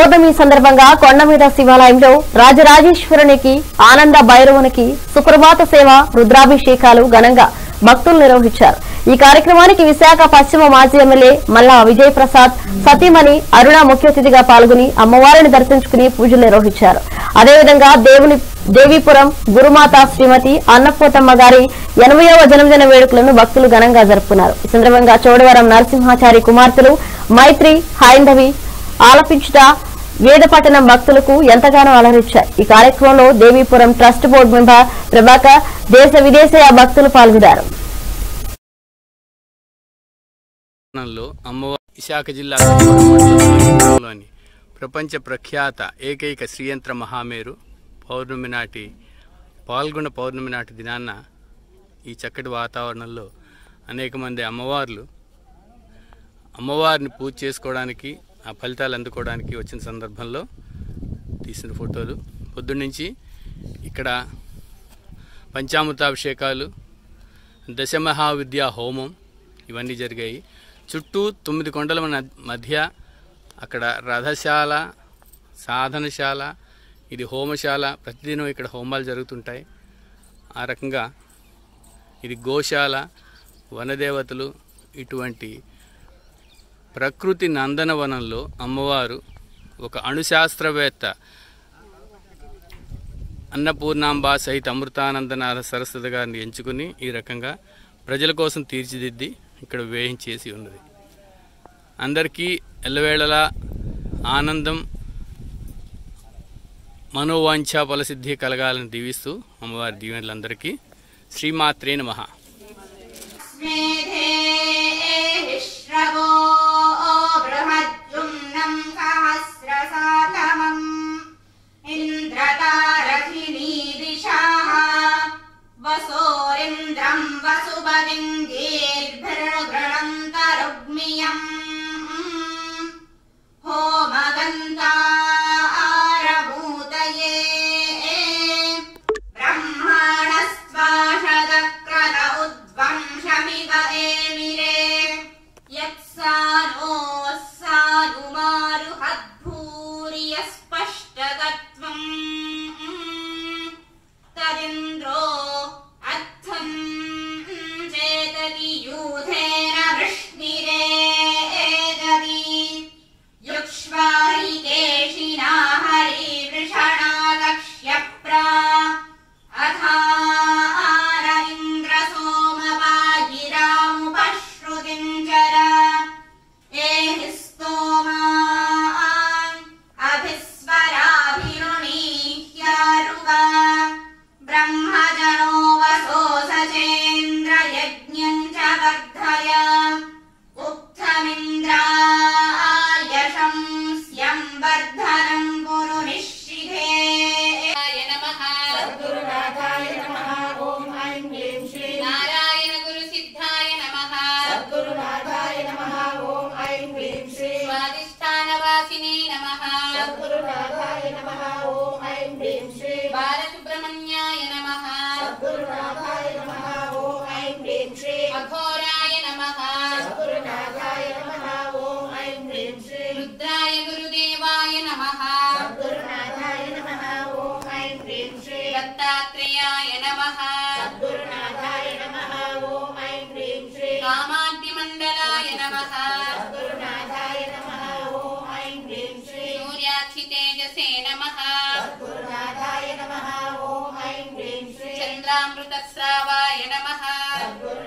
పౌర్ణమి సందర్భంగా కొండమీద శివాలయంలో రాజరాజేశ్వరునికి ఆనంద భైరవునికి సుప్రభాత సేవ రుద్రాభిషేకాలు ఘనంగా భక్తులు నిర్వహించారు ఈ కార్యక్రమానికి విశాఖ పశ్చిమ మాజీ ఎమ్మెల్యే మల్లా విజయ్ ప్రసాద్ సతీమణి అరుణ ముఖ్య అతిథిగా పాల్గొని అమ్మవారిని దర్శించుకుని పూజలు నిర్వహించారు అదేవిధంగా దేవుని దేవీపురం గురుమాత శ్రీమతి అన్నపూర్తమ్మ గారి ఎనభైవ జన్మదిన వేడుకలను భక్తులు ఘనంగా జరుపుకున్నారు ఈ సందర్భంగా చోడవరం నరసింహాచారి కుమార్తెలు మైత్రి హైందవి ఆలపించుట వేదపట్టణం భక్తులకు ఎంతగానో అలరించాయి ఈ కార్యక్రమంలో Devipuram trust board member Prabhakar దేశ విదేశీయ భక్తులు పాల్గొన్నారు పట్టణంలో అమ్మవారి విశాఖ జిల్లా కనివరం మండలంలోని ప్రపంచ ప్రఖ్యాత ఏకైక శ్రీయంత్ర మహామేరు పౌర్ణమి నాటి పాల్గొన్న పౌర్ణమి నాటి దినాన్న ఈ చక్కటి వాతావరణంలో అనేక మంది అమ్మవార్లు అమ్మవారిని పూజ చేసుకోవడానికి ఆ ఫలితాలు అందుకోవడానికి వచ్చిన సందర్భంలో తీసిన ఫోటోలు పొద్దున్నుంచి ఇక్కడ పంచామృతాభిషేకాలు దశమహావిద్యా హోమం ఇవన్నీ జరిగాయి చుట్టూ తొమ్మిది కొండల మన- మధ్య అక్కడ రథశాల సాధనశాల ఇది హోమశాల ప్రతిదినం ఇక్కడ హోమాలు జరుగుతుంటాయి ఆ రకంగా ఇది గోశాల వనదేవతలు ఇటువంటి ప్రకృతి నందనవనంలో అమ్మవారు ఒక అణుశాస్త్రవేత్త అన్నపూర్ణాంబ సహిత అమృతానందనాథ సరస్వతి గారిని ఎంచుకుని ఈ రకంగా ప్రజల కోసం తీర్చిదిద్ది ఇక్కడ వేయించేసి ఉన్నది అందరికీ ఎల్లవేళలా ఆనందం మనోవాంఛా ఫలసిద్ధి కలగాలని దీవిస్తూ అమ్మవారి దీవెనలందరికీ శ్రీమాత్రే నమః स्मेधे श्रवो बृहद्युम्नम् सहस्रसातमम् इन्द्रतारथिनी दिशाः वसोरिन्द्रम् वसुपतिम् दीर्भिर्गृणन्तरुग्मियम् होमगन्धारभूतये ब्रह्माणस्त्वाषदक्रत उद्वंशमिव एमिरे यत्सानोः सानुमारुहद्भूरि यस्पष्टतत्त्वम् तदिन्द्रो अर्थम् चेतति यूथेन वृष्णिरेदति युक्ष्वारिकेशिना हरिवृषणा लक्ष्यप्रा अथार इन्द्रसोमपागिरामुपश्रुतिम् चर एहि स्तोमान् अभिस्वराभिरुणीह्यारुगा ब्रह्मजनो वसो सचेन्द्रयज्ञम् च वर्धय उक्थमिन्द्रायशं स्यं वर्धनं कुरु निश्चिते नमः सद्गुरुनाथाय नमः ॐ ऐं क्लीं श्रीं नारायण गुरु सिद्धाय नमः सद्गुरुनाथाय नमः ॐ ऐं क्लीं श्रीं स्वादिष्ठानवासिने नमः सद्गुरुनाथाय नमः ॐ ऐं क्लीं श्रीं बालसुब्रह्मण्याय नमः सद्गुरुनाथाय नमः ॐ ऐं क्लीं श्रीं अघोराय नमः सद्गुरुनाथाय नमः ॐ ऐं क्लीं श्रीं रुद्राय गुरुदेवाय नमः सद्गुरुनाथाय नमः ॐ ऐं क्लीं श्रीं दत्तात्रेयाय नमः सद्गुरुनाथाय नमः ॐ ऐं क्लीं श्रीं कामाद्यमण्डलाय नमः सद्गुरुनाथाय नमः ॐ ऐं क्लीं श्रीं सूर्याक्षितेजसे नमः सद्गुरुनाथाय नमः ॐ ऐं क्लीं श्रीं चन्द्रामृतस्रावाय नमः सद्गुरुनाथाय